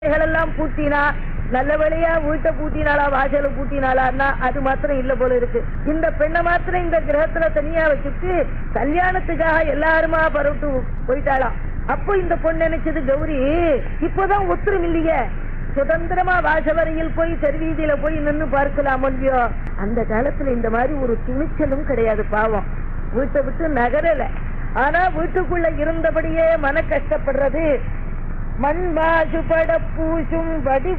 எல்லாம் பூட்டினா நல்ல வேளையா வீட்டை பூட்டினாளா வாசல பூட்டினாளான்னா அது மாத்திரம் இல்ல போல இருக்கு இந்த பெண்ணை மாத்திரம் இந்த கிரகத்துல தனியா வச்சுட்டு கல்யாணத்துக்காக எல்லாருமா பரவிட்டு போயிட்டாளாம் அப்போ இந்த பொண்ணு நினைச்சது கௌரி இப்போதான் ஒத்துரும் இல்லையே சுதந்திரமா வாசவரையில் போய் தெருவீதியில போய் நின்னு பார்க்கலாம் இல்லையோ அந்த காலத்துல இந்த மாதிரி ஒரு துணிச்சலும் கிடையாது பாவம் வீட்டை விட்டு நகரல ஆனா வீட்டுக்குள்ள இருந்தபடியே மன கஷ்டப்படுறது மண் மாசுபட பூசும் வடி